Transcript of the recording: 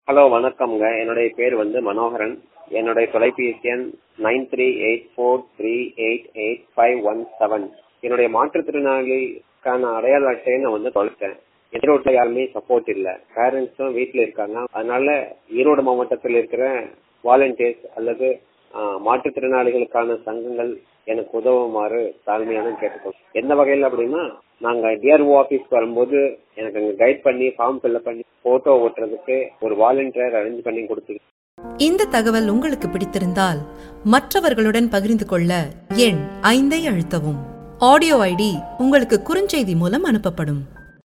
hello வணக்கம்ங்க என்னுடைய பேர் வந்து மனோகரன் என்னுடைய தொலைபேசி எண் nine three eight four three eight eight five one seven என்னுடைய மாற்றுத்திறனாளிக்கான அடையாள அட்டையை நான் வந்து தொலைச்சேன் ஈரோட்டில் யாருமே சப்போர்ட் இல்லை பேரண்ட்ஸும் வீட்டில் இருக்காங்க அதனால ஈரோடு மாவட்டத்தில் இருக்கிற வாலண்டியர்ஸ் அல்லது ஆஹ், மாற்றுத்திறனாளிகளுக்கான சங்கங்கள் எனக்கு உதவுமாறு தாழ்மையான கேட்டுக்கொள்ளும் எந்த வகையில் அப்படின்னா நாங்க டிஆர்ஓ ஆபீஸ்க்கு வரும்போது எனக்கு அங்க கைட் பண்ணி ஃபார்ம் ஃபில்அப் பண்ணி போட்டோ ஓட்டுறதுக்கு ஒரு வாலண்டியர் அரேஞ்ச் பண்ணி கொடுத்து இந்த தகவல் உங்களுக்கு பிடித்திருந்தால் மற்றவர்களுடன் பகிர்ந்து கொள்ள எண் ஐந்தை அழுத்தவும் ஆடியோ ஐடி உங்களுக்கு குறுஞ்செய்தி மூலம் அனுப்பப்படும்